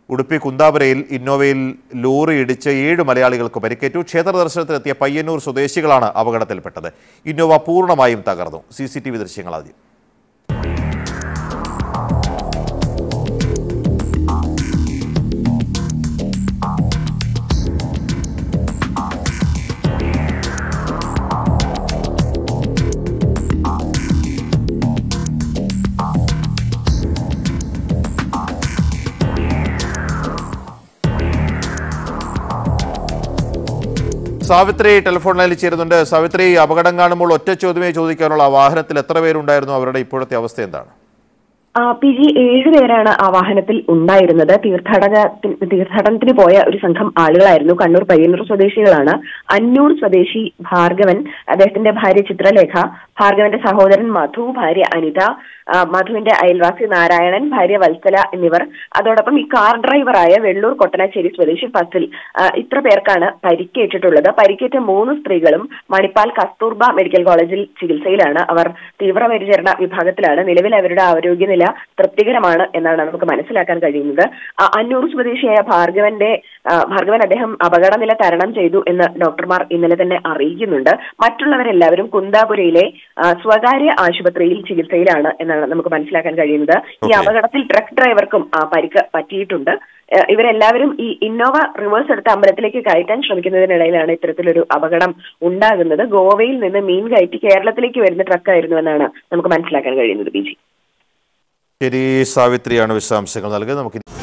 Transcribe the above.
Udupi കുന്താപുരയിൽ ഇന്നോവയിൽ lorry ഇടിച്ച് ഏഴ് മലയാളികൾക്ക് പരിക്കേറ്റു ക്ഷേത്ര ദർശനത്തിനെത്തിയ പയ്യന്നൂർ സ്വദേശികളാണ് അപകടത്തിൽപ്പെട്ടത് ഇന്നോവ പൂർണ്ണമായും തകർന്നു സി സി ടി വി ദൃശ്യങ്ങൾ ആദ്യം സാവിത്രി ടെലിഫോൺ ലൈനിൽ ചേരുന്നുണ്ട് സാവിത്രി അപകടം കാണുമ്പോൾ ഒറ്റ ചോദ്യമേ ചോദിക്കാനുള്ള വാഹനത്തിൽ എത്ര പേരുണ്ടായിരുന്നു അവരുടെ ഇപ്പോഴത്തെ അവസ്ഥ എന്താണ് ആ, പി ജി ഏഴുപേരാണ് ആ വാഹനത്തിൽ ഉണ്ടായിരുന്നത് തീർത്ഥാടനത്തിന് തീർത്ഥാടനത്തിന് പോയ ഒരു സംഘം ആളുകളായിരുന്നു കണ്ണൂർ പയ്യന്നൂർ സ്വദേശികളാണ് അന്നൂർ സ്വദേശി ഭാർഗവൻ അദ്ദേഹത്തിന്റെ ഭാര്യ ചിത്രലേഖ ഭാർഗവന്റെ സഹോദരൻ മധു ഭാര്യ അനിത ആ, മധുവിന്റെ അയൽവാസി നാരായണൻ ഭാര്യ വത്സല എന്നിവർ അതോടൊപ്പം ഈ കാർ ഡ്രൈവറായ വെള്ളൂർ കൊട്ടനാശ്ശേരി സ്വദേശി ഫസിൽ ആ, ഇത്ര പേർക്കാണ് പരിക്കേറ്റിട്ടുള്ളത് പരിക്കേറ്റ മൂന്ന് സ്ത്രീകളും മണിപ്പാൽ കസ്തൂർബ മെഡിക്കൽ കോളേജിൽ ചികിത്സയിലാണ് അവർ തീവ്രപരിചരണ വിഭാഗത്തിലാണ് നിലവിൽ അവരുടെ ആരോഗ്യനില തൃപ്തികരമാണ് എന്നാണ് നമുക്ക് മനസ്സിലാക്കാൻ കഴിയുന്നത് ആ, അന്നൂർ സ്വദേശിയായ ഭാർഗവന്റെ ആ, ഭാർഗവൻ അദ്ദേഹം അപകടനില തരണം ചെയ്തു എന്ന് ഡോക്ടർമാർ ഇന്നലെ തന്നെ അറിയിക്കുന്നുണ്ട് മറ്റുള്ളവരെല്ലാവരും കുന്താപുരയിലെ ആ, സ്വകാര്യ ആശുപത്രിയിൽ ചികിത്സയിലാണ് എന്നാണ് നമുക്ക് മനസ്സിലാക്കാൻ കഴിയുന്നത് ഈ Okay. അപകടത്തിൽ ട്രക്ക് ഡ്രൈവർക്കും ആ, പരിക്ക് പറ്റിയിട്ടുണ്ട് ഏഹ് ഇവരെല്ലാവരും ഈ ഇന്നോവ റിവേഴ്സ് എടുത്ത് അമ്പലത്തിലേക്ക് കയറ്റാൻ ശ്രമിക്കുന്നതിനിടയിലാണ് ഇത്തരത്തിലൊരു അപകടം ഉണ്ടാകുന്നത് ഗോവയിൽ നിന്ന് മീൻ കയറ്റി കേരളത്തിലേക്ക് വരുന്ന ട്രക്കായിരുന്നു എന്നാണ് നമുക്ക് മനസ്സിലാക്കാൻ കഴിയുന്നത് ബി ജി ശരി സാവിത്രിയാണ് വിശദാംശങ്ങൾ നൽകുന്നത് നമുക്ക്